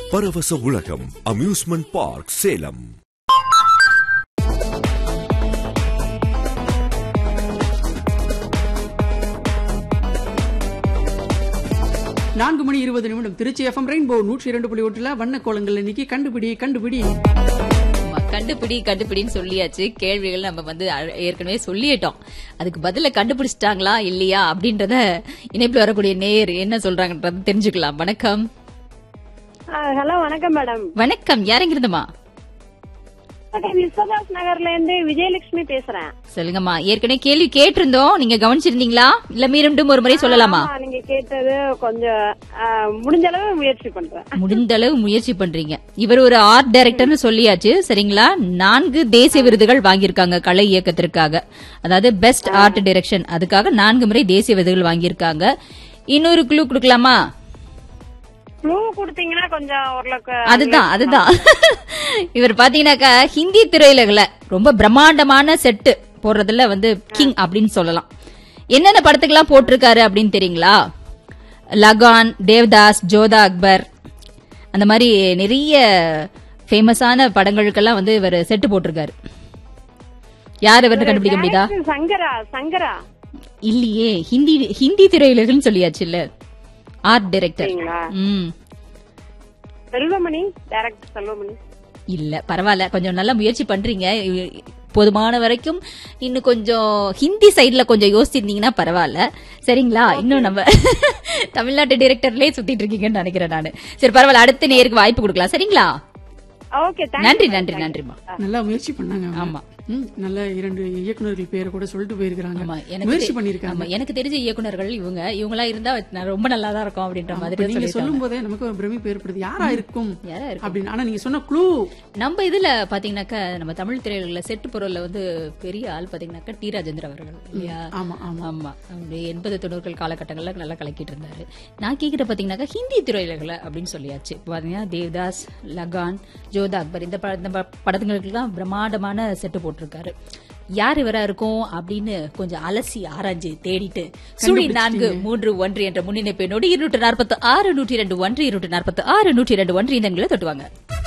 பரவச உலகம் amusement park Salem நான்கு மணி இருபது நிமிடம் திருச்சி எஃப்எம் ரெயின்போ நூற்றி இரண்டு புள்ளி ஒன்றுல வண்ண கோலங்கள் இன்னைக்கு கண்டுபிடி கண்டுபிடி ஆமா, கண்டுபிடி கண்டுபிடின்னு சொல்லியாச்சு கேள்விகள் நம்ம வந்து அ- ஏற்கனவே சொல்லிட்டோம் அதுக்கு பதில கண்டுபிடிச்சிட்டாங்களா இல்லையா அப்படின்றத இணைப்புல வரக்கூடிய நேர் என்ன சொல்றாங்கன்றது தெரிஞ்சுக்கலாம் வணக்கம் ஹலோ வணக்கம் மேடம் வணக்கம் யாருங்கிறதுமா விஸ்வதாஸ் நகர்ல இருந்து விஜயலட்சுமி பேசுறேன் சொல்லுங்கம்மா ஏற்கனவே கேள்வி கேட்டிருந்தோம் நீங்க கவனிச்சிருந்தீங்களா இல்ல மீண்டும் ஒரு முறை சொல்லலாமா ஆமா, நீங்க கேட்டது கொஞ்சம் ஆ, முடிஞ்ச அளவு முயற்சி பண்றேன் முடிந்த அளவு முயற்சி பண்றீங்க இவர் ஒரு ஆர்ட் டைரக்டர்னு சொல்லியாச்சு சரிங்களா நான்கு தேசிய விருதுகள் வாங்கியிருக்காங்க கலை இயக்கத்திற்காக அதாவது பெஸ்ட் ஆர்ட் டைரக்ஷன் அதுக்காக நான்கு முறை தேசிய விருதுகள் வாங்கியிருக்காங்க இன்னொரு க்ளூ கொடுக்கலாமா க்ளூ கொடுத்தீங்கன்னா கொஞ்சம் ஓரளவுக்கு அதுதான் அதுதான் இவர் பாத்தீங்கன்னாக்கா ஹிந்தி திரையுலகில் ரொம்ப பிரம்மாண்டமான செட்டு போடுறதுல வந்து கிங் அப்படின்னு சொல்லலாம் என்னென்ன படத்துக்கெல்லாம் போட்டிருக்காரு அப்படின்னு தெரியுங்களா லகான் தேவ்தாஸ் ஜோதா அக்பர் அந்த மாதிரி நிறைய ஃபேமஸான படங்களுக்கெல்லாம் வந்து இவர் செட்டு போட்டிருக்காரு யார் இவர்னு கண்டுபிடிக்க முடியுதா சங்கரா சங்கரா இல்லையே ஹிந்தி ஹிந்தி திரையுலகம்னு சொல்லியாச்சு இல்ல ஆர்ட் டைரக்டர் சரிங்களா ம் செல்வமணி டைரக்டர் செல்வமணி இல்ல பரவாயில்ல கொஞ்சம் நல்லா முயற்சி பண்றீங்க இ- போதுமான வரைக்கும் இன்னும் கொஞ்சம் ஹிந்தி சைடுல கொஞ்சம் யோசிச்சிருந்தீங்கன்னா பரவாயில்ல சரிங்களா இன்னும் நம்ம தமிழ்நாட்டு டைரக்டர்லயே சுத்திட்டு இருக்கீங்கன்னு நினைக்கிறேன் நானு சரி பரவாயில்ல அடுத்த நேருக்கு வாய்ப்பு கொடுக்கலாம் சரிங்களா ஓகே நன்றி நன்றி நன்றிமா நல்லா முயற்சி பண்ணாங்க அவங்க. ஆமா. ம், நல்ல இரண்டு இயக்குனர்கள் பேரை கூட சொல்லிட்டு போயிருக்காங்க ஆமா எனக்கு முயற்சி தெ- பண்ணிருக்காங்க ஆமா, எனக்கு தெரிஞ்ச இயக்குனர்கள் இவங்க இவங்களா இருந்தா நான் ரொம்ப நல்லா தான் இருக்கும் அப்படின்ற இப்ப மாதிரி நீங்க சொல்லிட்டாங்க சொல்லும் போதே நமக்கு ஒரு பிரமிப்பு ஏற்படுது யாரா இருக்கும் யாரா இருக்கும்? அப்படின்னு ஆனா நீங்க சொன்ன க்ளூ நம்ம இதுல பாத்தீங்கன்னாக்கா நம்ம தமிழ் திரையுலகில் செட்டு பொருள்ல வந்து பெரிய ஆள் பாத்தீங்கன்னாக்கா டி ராஜேந்திர அவர்கள் இல்லையா ஆமா ஆமா ஆமா அப்படி எண்பது தொண்ணூறுகள் காலகட்டங்கள்ல நல்லா கலக்கிட்டு இருந்தாரு நான் கேக்குற பாத்தீங்கன்னாக்கா ஹிந்தி திரையுலகில் அப்படின்னு சொல்லியாச்சு இப்ப பாத்தீங்கன்னா தேவ்தாஸ் லகான் ஜோதா அக்பர் இந்த ப- இந்த ப- படத்துங்களுக்கெல்லாம் பிரம்மாண்டமான செட்டு போட்டிருக்காரு யார் இவரா இருக்கும் அப்படின்னு கொஞ்சம் அலசி ஆராய்ஞ்சு தேடிட்டு சுழி நான்கு மூன்று ஒன்று என்ற முன்னிணைப்பை நோடி இருநூற்று நாற்பத்தி ஆறு நூற்றி இரண்டு ஒன்று இருநூற்று நாற்பத்தி ஆறு நூற்றி இரண்டு ஒன்று இந்த எண்களை தொட்டுவாங்க